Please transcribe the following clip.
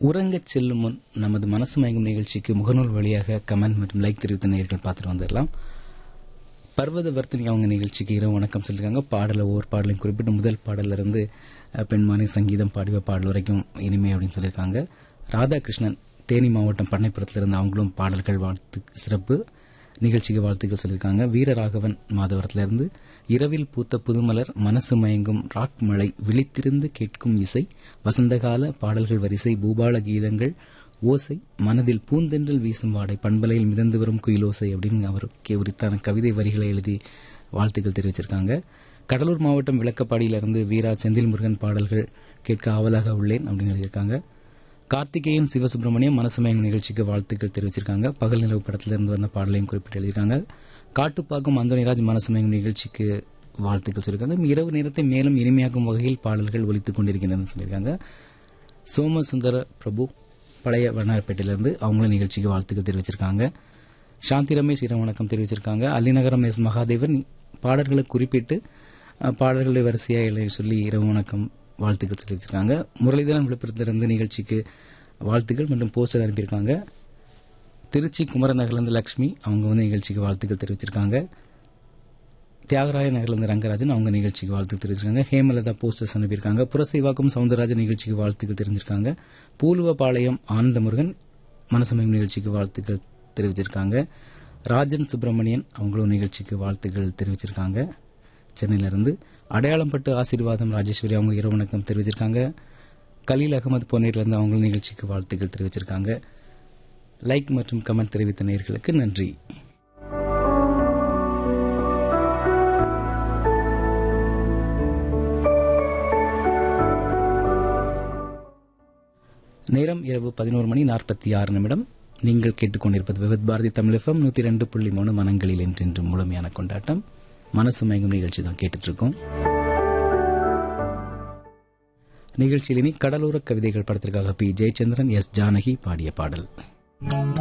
உறங்கச் செல்லும் முன் நமது மனசு மயங்கும் நிகழ்ச்சிக்கு முகநூல் வழியாக கமெண்ட் மற்றும் லைக் தெரிவித்த நேயர்கள் பார்த்துட்டு வந்துடலாம் பர்வத வர்த்தினி அவங்க நிகழ்ச்சிக்கு இரவு வணக்கம் சொல்லியிருக்காங்க பாடல ஒவ்வொரு பாடலையும் குறிப்பிட்டு முதல் பாடல்ல இருந்து அஹ், பெண்மானி சங்கீதம் பாடிவ பாடல் வரைக்கும் இனிமை அப்படின்னு சொல்லியிருக்காங்க ராதாகிருஷ்ணன் தேனி மாவட்டம் பண்ணைப்புறத்திலிருந்து அவங்களும் பாடல்கள் வாழ்த்து சிறப்பு நிகழ்ச்சிக்கு வாழ்த்துக்கள் சொல்லியிருக்காங்க வீரராகவன் மாதவரத்திலிருந்து இரவில் பூத்த புதுமலர் மனசு மயங்கும் ராக் மழை விழித்திருந்து கேட்கும் இசை வசந்தகால பாடல்கள் வரிசை பூபால கீதங்கள் ஓசை மனதில் பூந்தென்றல் வீசும் வாடை பண்பலையில் மிதந்து வரும் குயிலோசை அப்படின்னு அவருக்கு உரித்தான கவிதை வரிகளை எழுதி வாழ்த்துக்கள் தெரிவிச்சிருக்காங்க கடலூர் மாவட்டம் விளக்கப்பாடியிலிருந்து வீரா செந்தில் முருகன் பாடல்கள் கேட்க ஆவலாக உள்ளேன் அப்படின்னு எழுதியிருக்காங்க கார்த்திகேயன் சிவசுப்பிரமணியம் மனசமயம் நிகழ்ச்சிக்கு வாழ்த்துக்கள் தெரிவிச்சிருக்காங்க பகல் நிலவு படத்திலிருந்து வந்த பாடலையும் குறிப்பிட்டு எழுதியிருக்காங்க காட்டுப்பாக்கம் அந்தோனிராஜ் மனசமயம் நிகழ்ச்சிக்கு வாழ்த்துக்கள் சொல்லியிருக்காங்க இரவு நேரத்தை மேலும் இனிமையாக்கும் வகையில் பாடல்கள் ஒலித்துக் கொண்டிருக்கின்றன சொல்லியிருக்காங்க சோமசுந்தர பிரபு பழைய வண்ணாரப்பேட்டையிலிருந்து அவங்களும் நிகழ்ச்சிக்கு வாழ்த்துக்கள் தெரிவிச்சிருக்காங்க சாந்தி ரமேஷ் இரவு வணக்கம் தெரிவிச்சிருக்காங்க அல்லிநகரம் எஸ் மகாதேவன் பாடல்களை குறிப்பிட்டு அஹ், பாடல்களை வரிசையாக எழுதி சொல்லி இரவு வணக்கம் வாழ்த்துக்கள் தெரிவிச்சிருக்காங்க முரளிதரன் விழுப்புரத்திலிருந்து நிகழ்ச்சிக்கு வாழ்த்துக்கள் மற்றும் போஸ்டர் அனுப்பியிருக்காங்க திருச்சி குமரநகர்லேருந்து லக்ஷ்மி அவங்க வந்து நிகழ்ச்சிக்கு வாழ்த்துக்கள் தெரிவிச்சிருக்காங்க தியாகராய நகர்லேருந்து ரங்கராஜன் அவங்க நிகழ்ச்சிக்கு வாழ்த்து தெரிவிச்சிருக்காங்க ஹேமலதா போஸ்டர்ஸ் அனுப்பியிருக்காங்க புரசைவாக்கம் சவுந்தரராஜன் நிகழ்ச்சிக்கு வாழ்த்துக்கள் தெரிஞ்சிருக்காங்க பூலுவபாளையம் ஆனந்தமுருகன் மனசமயம் நிகழ்ச்சிக்கு வாழ்த்துக்கள் தெரிவிச்சிருக்காங்க ராஜன் சுப்பிரமணியன் அவங்களும் நிகழ்ச்சிக்கு வாழ்த்துக்கள் தெரிவிச்சிருக்காங்க சென்னையிலிருந்து அடையாளம்பட்டு ஆசீர்வாதம் ராஜேஸ்வரி அவங்க இரவு வணக்கம் தெரிவிச்சிருக்காங்க கலீல் அகமது பொன்னேர்லேருந்து அவங்களும் நிகழ்ச்சிக்கு வாழ்த்துக்கள் தெரிவிச்சிருக்காங்க லைக் மற்றும் கமெண்ட் தெரிவித்த நேயர்களுக்கு நன்றி நேரம் இரவு பதினோரு மணி நாற்பத்தி ஆறு நிமிடம் நீங்கள் கேட்டுக்கொண்டிருப்பது விவித் பாரதி தமிழ் எஃப்எம் நூத்தி ரெண்டு புள்ளி மூணு மனங்களில் என்றென்று முழுமையான கொண்டாட்டம் மனசு மயங்கும் நிகழ்ச்சி தான் கேட்டுட்டு இருக்கோம் நிகழ்ச்சியில் இனி கடலோர கவிதைகள் படத்திற்காக பி ஜெயச்சந்திரன் எஸ் ஜானகி பாடிய பாடல்